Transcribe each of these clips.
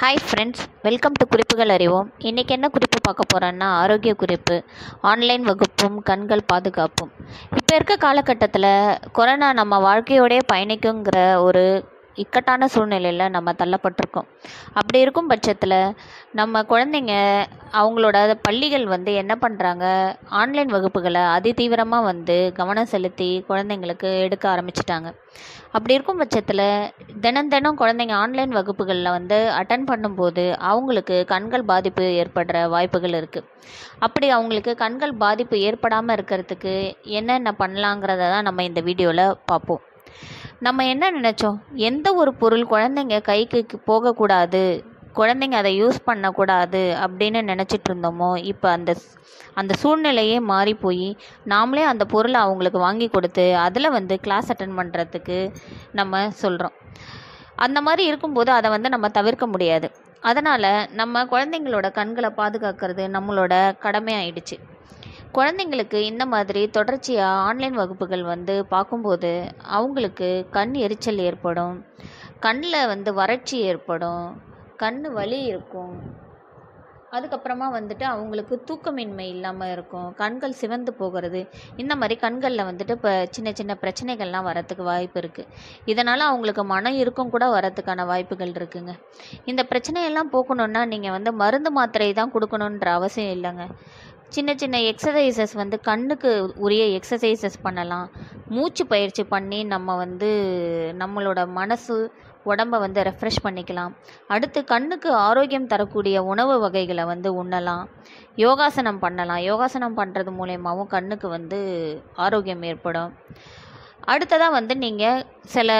hi friends welcome to குறிப்புகள் அறிவோம் இன்றைக்கி என்ன குறிப்பு பார்க்க போகிறோன்னா ஆரோக்கிய குறிப்பு ஆன்லைன் வகுப்பும் கண்கள் பாதுகாப்பும் இப்போ இருக்க காலகட்டத்தில் கொரோனா நம்ம வாழ்க்கையோடயே பயணிக்குங்கிற ஒரு இக்கட்டான சூழ்நிலையில் நம்ம தள்ளப்பட்டிருக்கோம் அப்படி இருக்கும் பட்சத்தில் நம்ம குழந்தைங்க அவங்களோட பள்ளிகள் வந்து என்ன பண்ணுறாங்க ஆன்லைன் வகுப்புகளை அதிதீவிரமாக வந்து கவனம் செலுத்தி குழந்தைங்களுக்கு எடுக்க ஆரம்பிச்சிட்டாங்க அப்படி இருக்கும் பட்சத்தில் தினம் தினம் குழந்தைங்க ஆன்லைன் வகுப்புகளில் வந்து அட்டன் பண்ணும்போது அவங்களுக்கு கண்கள் பாதிப்பு ஏற்படுற வாய்ப்புகள் இருக்குது அப்படி அவங்களுக்கு கண்கள் பாதிப்பு ஏற்படாமல் இருக்கிறதுக்கு என்னென்ன பண்ணலாங்கிறத தான் நம்ம இந்த வீடியோவில் பார்ப்போம் நம்ம என்ன நினச்சோம் எந்த ஒரு பொருள் குழந்தைங்க கைக்கு போகக்கூடாது குழந்தைங்க அதை யூஸ் பண்ணக்கூடாது அப்படின்னு நினச்சிட்டு இருந்தோமோ இப்போ அந்த அந்த சூழ்நிலையே மாறி போய் நாமளே அந்த பொருளை அவங்களுக்கு வாங்கி கொடுத்து அதில் வந்து கிளாஸ் அட்டன் பண்ணுறதுக்கு நம்ம சொல்கிறோம் அந்த மாதிரி இருக்கும்போது அதை வந்து நம்ம தவிர்க்க முடியாது அதனால் நம்ம குழந்தைங்களோட கண்களை பாதுகாக்கிறது நம்மளோட கடமையாயிடுச்சு குழந்தைங்களுக்கு இந்த மாதிரி தொடர்ச்சியாக ஆன்லைன் வகுப்புகள் வந்து பார்க்கும்போது அவங்களுக்கு கண் எரிச்சல் ஏற்படும் கண்ணில் வந்து வறட்சி ஏற்படும் கண் வலி இருக்கும் அதுக்கப்புறமா வந்துட்டு அவங்களுக்கு தூக்கமின்மை இல்லாமல் இருக்கும் கண்கள் சிவந்து போகிறது இந்த மாதிரி கண்களில் வந்துட்டு இப்போ சின்ன சின்ன பிரச்சனைகள்லாம் வரத்துக்கு வாய்ப்பு இருக்குது இதனால் அவங்களுக்கு மன இறுக்கம் கூட வரத்துக்கான வாய்ப்புகள் இருக்குங்க இந்த பிரச்சனையெல்லாம் போக்கணுன்னா நீங்கள் வந்து மருந்து மாத்திரை தான் கொடுக்கணுன்ற அவசியம் இல்லைங்க சின்ன சின்ன எக்ஸசைசஸ் வந்து கண்ணுக்கு உரிய எக்ஸசைசஸ் பண்ணலாம் மூச்சு பயிற்சி பண்ணி நம்ம வந்து நம்மளோட மனசு உடம்ப வந்து ரெஃப்ரெஷ் பண்ணிக்கலாம் அடுத்து கண்ணுக்கு ஆரோக்கியம் தரக்கூடிய உணவு வகைகளை வந்து உண்ணலாம் யோகாசனம் பண்ணலாம் யோகாசனம் பண்ணுறது மூலயமாவும் கண்ணுக்கு வந்து ஆரோக்கியம் ஏற்படும் அடுத்ததாக வந்து நீங்கள் சில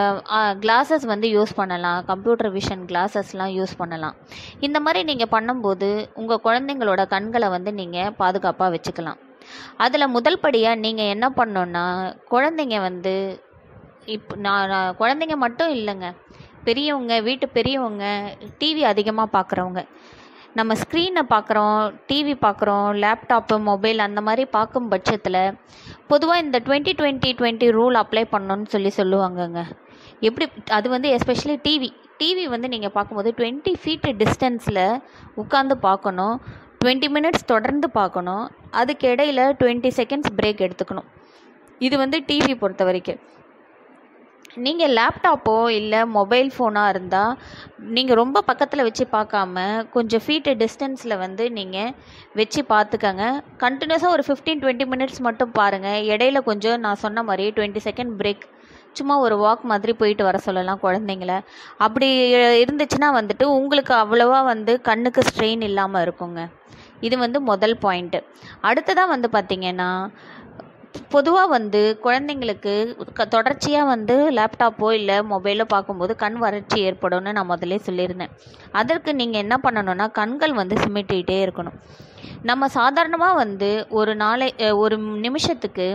கிளாஸஸ் வந்து யூஸ் பண்ணலாம் கம்ப்யூட்டர் விஷன் கிளாஸஸ்லாம் யூஸ் பண்ணலாம் இந்த மாதிரி நீங்கள் பண்ணும்போது உங்கள் குழந்தைங்களோட கண்களை வந்து நீங்கள் பாதுகாப்பாக வச்சுக்கலாம் அதில் முதல் படியாக நீங்கள் என்ன பண்ணோன்னா குழந்தைங்க வந்து இப்போ நான் நான் குழந்தைங்க மட்டும் இல்லைங்க பெரியவங்க வீட்டு பெரியவங்க டிவி அதிகமாக பார்க்குறவங்க நம்ம ஸ்க்ரீனை பார்க்குறோம் டிவி பார்க்குறோம் லேப்டாப்பு மொபைல் அந்த மாதிரி பார்க்கும் பட்சத்தில் பொதுவாக இந்த twenty twenty twenty rule apply பண்ணணும்னு சொல்லி சொல்லுவாங்கங்க எப்படி அது வந்து எஸ்பெஷலி டிவி டிவி வந்து நீங்கள் பார்க்கும்போது டுவெண்ட்டி ஃபீட்டு டிஸ்டன்ஸில் உட்காந்து பார்க்கணும் டுவெண்ட்டி மினிட்ஸ் தொடர்ந்து பார்க்கணும் அதுக்கு இடையில் டுவெண்ட்டி செகண்ட்ஸ் பிரேக் எடுத்துக்கணும் இது வந்து டிவி பொறுத்த வரைக்கும் நீங்கள் லேப்டாப்போ இல்லை மொபைல் ஃபோனாக இருந்தால் நீங்கள் ரொம்ப பக்கத்தில் வச்சு பார்க்காம கொஞ்சம் ஃபீட்டு டிஸ்டன்ஸில் வந்து நீங்கள் வச்சு பார்த்துக்கங்க கண்டினியூஸாக ஒரு ஃபிஃப்டீன் டுவெண்ட்டி மினிட்ஸ் மட்டும் பாருங்கள் இடையில கொஞ்சம் நான் சொன்ன மாதிரி டுவெண்ட்டி செகண்ட் பிரேக் சும்மா ஒரு வாக் மாதிரி போயிட்டு வர சொல்லலாம் குழந்தைங்கள அப்படி இருந்துச்சுன்னா வந்துட்டு உங்களுக்கு அவ்வளோவா வந்து கண்ணுக்கு ஸ்ட்ரெயின் இல்லாமல் இருக்குங்க இது வந்து முதல் பாயிண்ட்டு அடுத்ததாக வந்து பார்த்திங்கன்னா பொதுவாக வந்து குழந்தைங்களுக்கு க தொடர்ச்சியாக வந்து லேப்டாப்போ இல்லை மொபைலோ பார்க்கும்போது கண் வறட்சி ஏற்படும்னு நான் முதல்ல சொல்லியிருந்தேன் அதற்கு நீங்கள் என்ன பண்ணணும்னா கண்கள் வந்து சிமிட்டிகிட்டே இருக்கணும் நம்ம சாதாரணமாக வந்து ஒரு நாளை ஒரு நிமிஷத்துக்கு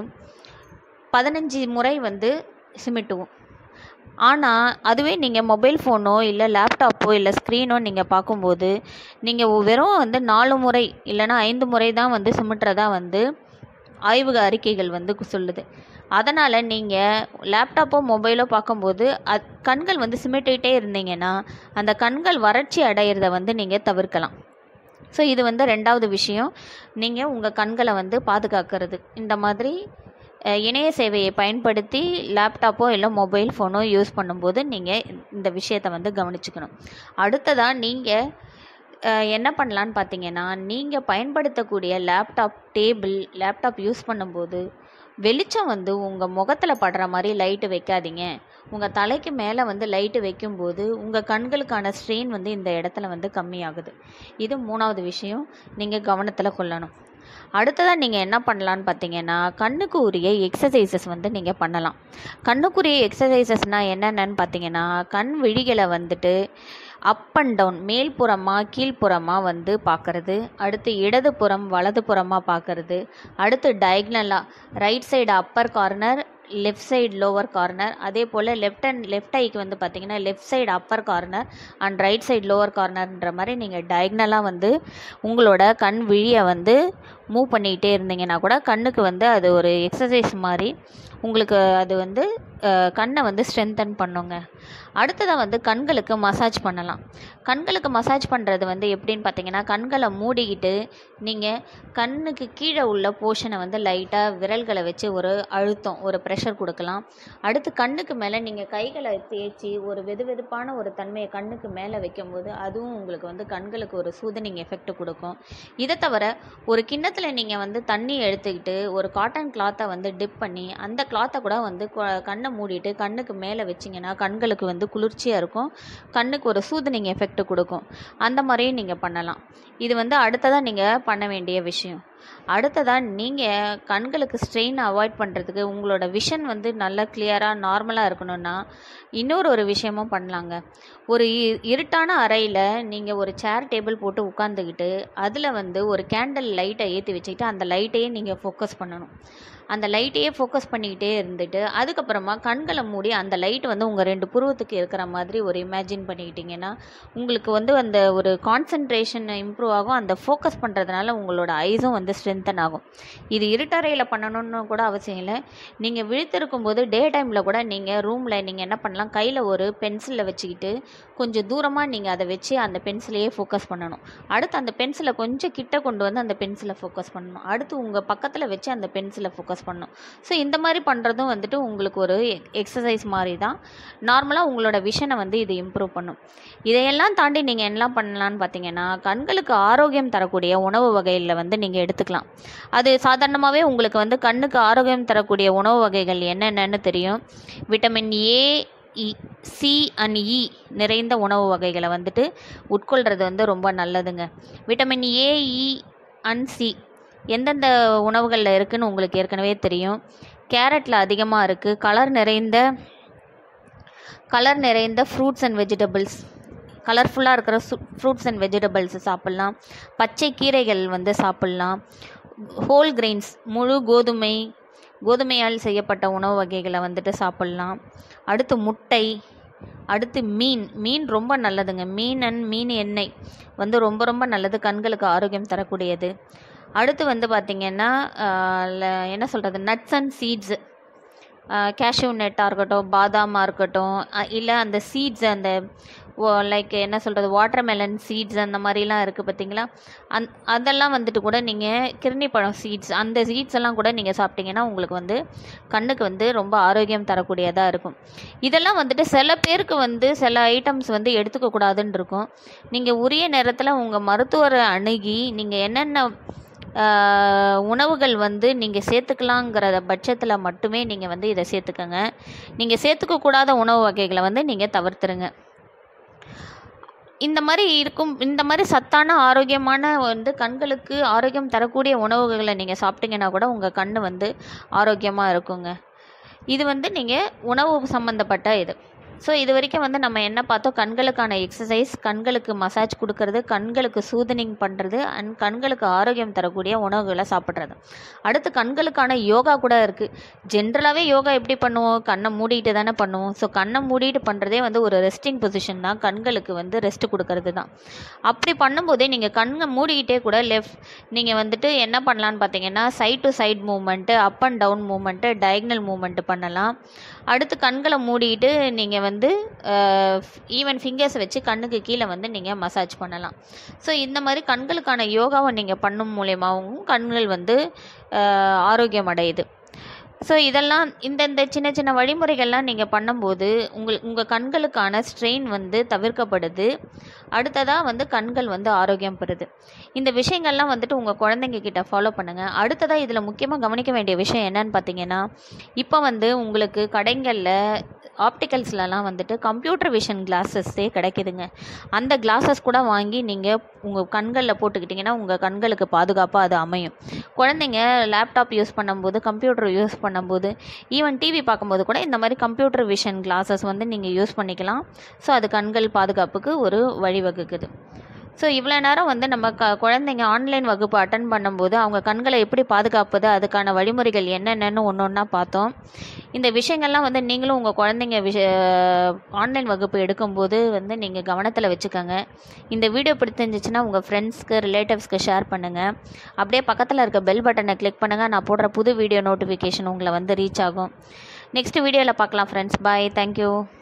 பதினஞ்சு முறை வந்து சிமிட்டுவோம் ஆனால் அதுவே நீங்கள் மொபைல் ஃபோனோ இல்லை லேப்டாப்போ இல்லை ஸ்க்ரீனோ நீங்கள் பார்க்கும்போது நீங்கள் வெறும் வந்து நாலு முறை இல்லைனா ஐந்து முறை தான் வந்து சிமிட்டுறதா வந்து ஆய்வு அறிக்கைகள் வந்து சொல்லுது அதனால் நீங்கள் லேப்டாப்போ மொபைலோ பார்க்கும்போது அத் கண்கள் வந்து சிமிட்டிகிட்டே இருந்தீங்கன்னா அந்த கண்கள் வறட்சி அடையிறத வந்து நீங்கள் தவிர்க்கலாம் ஸோ இது வந்து ரெண்டாவது விஷயம் நீங்கள் உங்கள் கண்களை வந்து பாதுகாக்கிறது இந்த மாதிரி இணைய சேவையை பயன்படுத்தி லேப்டாப்போ இல்லை மொபைல் ஃபோனோ யூஸ் பண்ணும்போது நீங்கள் இந்த விஷயத்தை வந்து கவனிச்சுக்கணும் அடுத்ததாக நீங்கள் என்ன பண்ணலான்னு பார்த்தீங்கன்னா நீங்கள் பயன்படுத்தக்கூடிய லேப்டாப் டேபிள் லேப்டாப் யூஸ் பண்ணும்போது வெளிச்சம் வந்து உங்கள் முகத்தில் படுற மாதிரி லைட்டு வைக்காதீங்க உங்கள் தலைக்கு மேலே வந்து லைட்டு வைக்கும்போது உங்கள் கண்களுக்கான ஸ்ட்ரெயின் வந்து இந்த இடத்துல வந்து கம்மியாகுது இது மூணாவது விஷயம் நீங்கள் கவனத்தில் கொள்ளணும் அடுத்ததாக நீங்கள் என்ன பண்ணலான்னு பார்த்தீங்கன்னா கண்ணுக்கு உரிய எக்ஸசைசஸ் வந்து நீங்கள் பண்ணலாம் கண்ணுக்குரிய எக்ஸசைசஸ்னால் என்னென்னு பார்த்தீங்கன்னா கண் விழிகளை வந்துட்டு அப் அண்ட் டவுன் மேல்புறமாக கீழ்ப்புறமாக வந்து பார்க்குறது அடுத்து இடது புறம் வலது புறமாக பார்க்குறது அடுத்து டயக்னலாக right side upper corner left side lower corner அதே போல் லெஃப்ட் அண்ட் லெஃப்ட் ஐக்கு வந்து பார்த்திங்கன்னா left side upper corner and right side lower கார்னர்ன்ற மாதிரி நீங்கள் டயக்னலாக வந்து உங்களோட கண் விழியை வந்து மூவ் பண்ணிகிட்டே இருந்தீங்கன்னா கூட கண்ணுக்கு வந்து அது ஒரு எக்ஸசைஸ் மாதிரி உங்களுக்கு அது வந்து அஹ், கண்ணை வந்து ஸ்ட்ரென்தன் பண்ணுங்க அடுத்ததாக வந்து கண்களுக்கு மசாஜ் பண்ணலாம் கண்களுக்கு மசாஜ் பண்ணுறது வந்து எப்படின்னு பார்த்தீங்கன்னா கண்களை மூடிக்கிட்டு நீங்கள் கண்ணுக்கு கீழே உள்ள போர்ஷனை வந்து லைட்டாக விரல்களை வச்சு ஒரு அழுத்தம் ஒரு ப்ரெஷர் கொடுக்கலாம் அடுத்து கண்ணுக்கு மேலே நீங்கள் கைகளை தேய்ச்சி ஒரு வெது வெதுப்பான ஒரு தன்மையை கண்ணுக்கு மேலே வைக்கும்போது அதுவும் உங்களுக்கு வந்து கண்களுக்கு ஒரு சூதனிங் எஃபெக்ட் கொடுக்கும் இதை தவிர ஒரு கிண்ணத்தில் நீங்கள் வந்து தண்ணி எடுத்துக்கிட்டு ஒரு காட்டன் கிளாத்தை வந்து டிப் பண்ணி அந்த கிளாத்தை கூட வந்து கொ- கண்ணை மூடிட்டு கண்ணுக்கு மேலே வச்சிங்கன்னா கண்களுக்கு வந்து குளிர்ச்சியாக இருக்கும் கண்ணுக்கு ஒரு சூதனிங் எஃபெக்ட் கொடுக்கும் அந்த மாதிரியும் நீங்கள் பண்ணலாம் இது வந்து அடுத்ததாக நீங்கள் பண்ண வேண்டிய விஷயம் அடுத்ததாக நீங்கள் கண்களுக்கு ஸ்ட்ரெயின் அவாய்ட் பண்ணுறதுக்கு உங்களோட விஷன் வந்து நல்லா கிளியராக நார்மலாக இருக்கணும்னா இன்னொரு ஒரு விஷயமும் பண்ணலாங்க ஒரு இ- இருட்டான அறையில் நீங்கள் ஒரு சேர் டேபிள் போட்டு உட்காந்துக்கிட்டு அதில் வந்து ஒரு கேண்டில் லைட்டை ஏற்றி வச்சுக்கிட்டு அந்த லைட்டையே நீங்கள் ஃபோக்கஸ் பண்ணணும் அந்த லைட்டையே ஃபோக்கஸ் பண்ணிக்கிட்டே இருந்துட்டு அதுக்கப்புறமா கண்களை மூடி அந்த லைட் வந்து உங்கள் ரெண்டு புருவத்துக்கு இருக்கிற மாதிரி ஒரு இமேஜின் பண்ணிக்கிட்டிங்கன்னா உங்களுக்கு வந்து அந்த ஒரு கான்சன்ட்ரேஷன் இம்ப்ரூவ் ஆகும் அந்த ஃபோக்கஸ் பண்ணுறதுனால உங்களோட ஐஸும் வந்து ஸ்ட்ரென்தன் ஆகும் இது இருட்டறையில் பண்ணணும்னு கூட அவசியம் இல்லை நீங்கள் விழித்திருக்கும் போது டே டைமில் கூட நீங்கள் ரூமில் நீங்கள் என்ன பண்ணலாம் கையில் ஒரு பென்சிலை வச்சுக்கிட்டு கொஞ்சம் தூரமாக நீங்கள் அதை வச்சு அந்த பென்சிலையே ஃபோக்கஸ் பண்ணணும் அடுத்து அந்த பென்சிலை கொஞ்சம் கிட்ட கொண்டு வந்து அந்த பென்சிலை ஃபோக்கஸ் பண்ணணும் அடுத்து உங்கள் பக்கத்தில் வச்சு அந்த பென்சிலை ஃபோக்கஸ் பண்ணணும் ஸோ இந்த மாதிரி பண்ணுறதும் வந்துட்டு உங்களுக்கு ஒரு எக்ஸசைஸ் மாதிரி தான் நார்மலாக உங்களோட விஷனை வந்து இது இம்ப்ரூவ் பண்ணும் இதையெல்லாம் தாண்டி நீங்கள் என்ன பண்ணலான்னு பார்த்தீங்கன்னா கண்களுக்கு ஆரோக்கியம் தரக்கூடிய உணவு வகைகளில் வந்து நீங்கள் எடுத்துக்கலாம் அது சாதாரணமாகவே உங்களுக்கு வந்து கண்ணுக்கு ஆரோக்கியம் தரக்கூடிய உணவு வகைகள் என்னென்னன்னு தெரியும் vitamin A E C and E நிறைந்த உணவு வகைகளை வந்துட்டு உட்கொள்கிறது வந்து ரொம்ப நல்லதுங்க vitamin A E and C எந்தெந்த உணவுகளில் இருக்குன்னு உங்களுக்கு ஏற்கனவே தெரியும் கேரட்டில் அதிகமாக இருக்குது கலர் நிறைந்த கலர் நிறைந்த ஃப்ரூட்ஸ் அண்ட் வெஜிடபிள்ஸ் கலர்ஃபுல்லாக இருக்கிற ஃப்ரூட்ஸ் அண்ட் வெஜிடபிள்ஸ் சாப்பிட்லாம் பச்சை கீரைகள் வந்து சாப்பிட்லாம் ஹோல் கிரெயின்ஸ் முழு கோதுமை கோதுமையால் செய்யப்பட்ட உணவு வகைகளை வந்துட்டு சாப்பிட்லாம் அடுத்து முட்டை அடுத்து மீன் மீன் ரொம்ப நல்லதுங்க மீன் அண்ட் மீன் எண்ணெய் வந்து ரொம்ப ரொம்ப நல்லது கண்களுக்கு ஆரோக்கியம் தரக்கூடியது அடுத்து வந்து பார்த்திங்கன்னா ஆஹ் ல- என்ன சொல்கிறது நட்ஸ் அண்ட் சீட்ஸு கேஷ்யூ நட்டாக இருக்கட்டும் பாதாமாக இருக்கட்டும் இல்லை அந்த சீட்ஸ் அந்த லைக் என்ன சொல்கிறது வாட்டர்மெலன் சீட்ஸ் அந்த மாதிரிலாம் இருக்குது பார்த்தீங்களா அந் அதெல்லாம் வந்துட்டு கூட நீங்கள் கிருணி பழம் சீட்ஸ் அந்த சீட்ஸ் எல்லாம் கூட நீங்கள் சாப்பிட்டீங்கன்னா உங்களுக்கு வந்து கண்ணுக்கு வந்து ரொம்ப ஆரோக்கியம் தரக்கூடியதாக இருக்கும் இதெல்லாம் வந்துட்டு சில பேருக்கு வந்து சில ஐட்டம்ஸ் வந்து எடுத்துக்க கூடாதுன்னு இருக்கும் நீங்கள் உரிய நேரத்தில் உங்கள் மருத்துவரை அணுகி நீங்கள் என்னென்ன ஆஹ், உணவுகள் வந்து நீங்கள் சேர்த்துக்கலாங்கிற பட்சத்தில் மட்டுமே நீங்கள் வந்து இதை சேர்த்துக்கங்க நீங்கள் சேர்த்துக்க கூடாத உணவு வகைகளை வந்து நீங்கள் தவிர்த்துருங்க இந்த மாதிரி இருக்கும் இந்த மாதிரி சத்தான ஆரோக்கியமான வந்து கண்களுக்கு ஆரோக்கியம் தரக்கூடிய உணவுகளை நீங்கள் சாப்பிட்டீங்கன்னா கூட உங்கள் கண் வந்து ஆரோக்கியமாக இருக்குங்க இது வந்து நீங்கள் உணவு சம்மந்தப்பட்ட இது ஸோ இது வரைக்கும் வந்து நம்ம என்ன பார்த்தோம் கண்களுக்கான எக்ஸசைஸ் கண்களுக்கு மசாஜ் கொடுக்கறது கண்களுக்கு சூதனிங் பண்ணுறது அண்ட் கண்களுக்கு ஆரோக்கியம் தரக்கூடிய உணவுகளை சாப்பிட்றது அடுத்து கண்களுக்கான யோகா கூட இருக்குது ஜென்ரலாகவே யோகா எப்படி பண்ணுவோம் கண்ணை மூடிட்டு தானே பண்ணுவோம் ஸோ கண்ணை மூடிட்டு பண்ணுறதே வந்து ஒரு ரெஸ்டிங் பொசிஷன் தான் கண்களுக்கு வந்து ரெஸ்ட் கொடுக்கறது தான் அப்படி பண்ணும்போதே நீங்கள் கண்ணை மூடிக்கிட்டே கூட லெஃப்ட் நீங்கள் வந்துட்டு என்ன பண்ணலான்னு பார்த்தீங்கன்னா side to side movement up and down movement diagonal movement பண்ணலாம் அடுத்து கண்களை மூடிட்டு நீங்கள் வந்து ஈவன் ஃபிங்கர்ஸ் வச்சு கண்ணுக்கு கீழே வந்து நீங்கள் மசாஜ் பண்ணலாம் ஸோ இந்த மாதிரி கண்களுக்கான யோகாவை நீங்கள் பண்ணும் மூலியமாகவும் கண்கள் வந்து அஹ், ஆரோக்கியம் அடையுது ஸோ இதெல்லாம் இந்த இந்த சின்ன சின்ன வழிமுறைகள்லாம் நீங்கள் பண்ணும்போது உங்கள் உங்கள் கண்களுக்கான ஸ்ட்ரெயின் வந்து தவிர்க்கப்படுது அடுத்ததாக வந்து கண்கள் வந்து ஆரோக்கியம் பெறுது இந்த விஷயங்கள்லாம் வந்துட்டு உங்கள் குழந்தைங்க கிட்ட ஃபாலோ பண்ணுங்கள் அடுத்ததாக இதில் முக்கியமாக கவனிக்க வேண்டிய விஷயம் என்னன்னு பார்த்தீங்கன்னா இப்போ வந்து உங்களுக்கு கடைகளில் ஆப்டிக்கல்ஸ்லலாம் வந்துட்டு கம்ப்யூட்டர் விஷன் கிளாஸஸே கிடைக்குதுங்க அந்த கிளாஸஸ் கூட வாங்கி நீங்கள் உங்கள் கண்களில் போட்டுக்கிட்டிங்கன்னா உங்கள் கண்களுக்கு பாதுகாப்பாக அது அமையும் குழந்தைங்க லேப்டாப் யூஸ் பண்ணும்போது கம்ப்யூட்டர் யூஸ் பண்ணும்போது ஈவன் டிவி பார்க்கும்போது கூட இந்த மாதிரி கம்ப்யூட்டர் விஷன் கிளாஸஸ் வந்து நீங்கள் யூஸ் பண்ணிக்கலாம் ஸோ அது கண்கள் பாதுகாப்புக்கு ஒரு வழிவகுக்குது ஸோ இவ்வளோ நேரம் வந்து நம்ம க குழந்தைங்க ஆன்லைன் வகுப்பு அட்டன் பண்ணும்போது அவங்க கண்களை எப்படி பாதுகாப்பது அதுக்கான வழிமுறைகள் என்னென்னு ஒன்று ஒன்றா பார்த்தோம் இந்த விஷயங்கள்லாம் வந்து நீங்களும் உங்கள் குழந்தைங்க விஷ ஆன்லைன் வகுப்பு எடுக்கும்போது வந்து நீங்கள் கவனத்தில் வச்சுக்கோங்க இந்த வீடியோ பிடிச்சிருந்துச்சுன்னா உங்கள் ஃப்ரெண்ட்ஸ்க்கு ரிலேட்டிவ்ஸ்க்கு ஷேர் பண்ணுங்கள் அப்படியே பக்கத்தில் இருக்க பெல் பட்டனை கிளிக் பண்ணுங்கள் நான் போடுற புது வீடியோ நோட்டிஃபிகேஷன் உங்களை வந்து ரீச் ஆகும் நெக்ஸ்ட் வீடியோவில் பார்க்கலாம் ஃப்ரெண்ட்ஸ் பாய் தேங்க்யூ